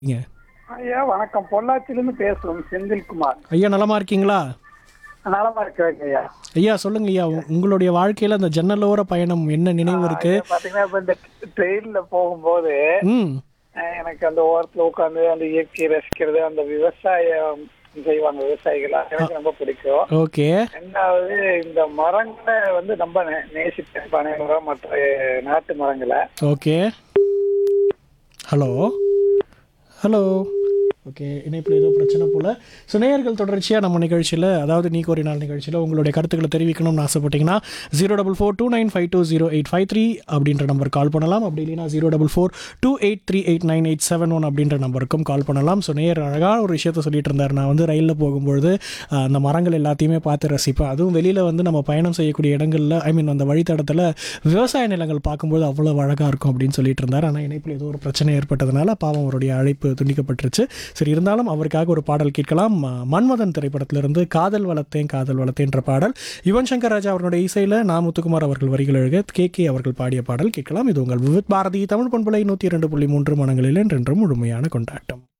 இங்க. ஐயா வணக்கம் பொள்ளாச்சியிலிருந்து பேசுறோம் செந்தில்குமார் ஐயா நலமா இருக்கீங்களா நலமா இருக்கிறேங்க ஐயா ஐயா சொல்லுங்க ஐயா உ- உங்களுடைய வாழ்க்கையில அந்த ஜன்னலோர பயணம் என்ன நினைவு இருக்கு ஐயா, பாத்தீங்கன்னா இப்ப இந்த ட்ரெயின்ல போகும்போது ம் அஹ், எனக்கு அந்த ஓரத்துல உட்காந்து அந்த இயற்கையை ரசிக்கிறது அந்த விவசாயம் செய்வாங்க விவசாயிகள் அது எனக்கு ரொம்ப பிடிக்கும் ஓகே ரெண்டாவது இந்த மரங்களை வந்து ரொம்ப நே- நேசிப்பேன் பனை மரம் மற்ற நாட்டு மரங்களை ஓகே ஹலோ ஹலோ ஓகே இணைப்பில் ஏதோ பிரச்சனை போல் ஸோ நேயர்கள் தொடர்ச்சியாக நம்ம நிகழ்ச்சியில் அதாவது நீ ஒரு நாள் நிகழ்ச்சியில் உங்களுடைய கருத்துக்களை தெரிவிக்கணும்னு ஆசைப்பட்டீங்கன்னா zero double four two nine five two zero eight five three அப்படின்ற நம்பர் கால் பண்ணலாம் அப்படி இல்லைன்னா zero double four two eight three eight nine eight seven one அப்படின்ற நம்பருக்கும் கால் பண்ணலாம் ஸோ நேயர் அழகான ஒரு விஷயத்த சொல்லிட்டு இருந்தார் நான் வந்து ரயிலில் போகும்பொழுது ஆஹ், அந்த மரங்கள் எல்லாத்தையுமே பார்த்து ரசிப்பேன் அதுவும் வெளியில் வந்து நம்ம பயணம் செய்யக்கூடிய இடங்களில் ஐ மீன் அந்த வழித்தடத்தில் விவசாய நிலங்கள் பார்க்கும்போது அவ்வளோ அழகாக இருக்கும் அப்படின்னு சொல்லிட்டு இருந்தார் ஆனால் இணைப்பில் ஏதோ ஒரு பிரச்சனை ஏற்பட்டதுனால பாவம் அவருடைய அழைப்பு துண்டிக்கப்பட்டுருச்சு சரி இருந்தாலும் அவருக்காக ஒரு பாடல் கேட்கலாம் ம- மன்மதன் திரைப்படத்திலிருந்து காதல் வளர்த்தேன் காதல் வளர்த்தேன்ற பாடல் யுவன் சங்கர் ராஜா அவர்களுடைய இசையில் நா முத்துக்குமார் அவர்கள் வரிகள் எழுக கே கே அவர்கள் பாடிய பாடல் கேட்கலாம் இது உங்கள் விவித் பாரதி தமிழ் பண்பலை நூற்றி இரண்டு புள்ளி மூன்று மனங்களில் என்றென்றும் முழுமையான கொண்டாட்டம்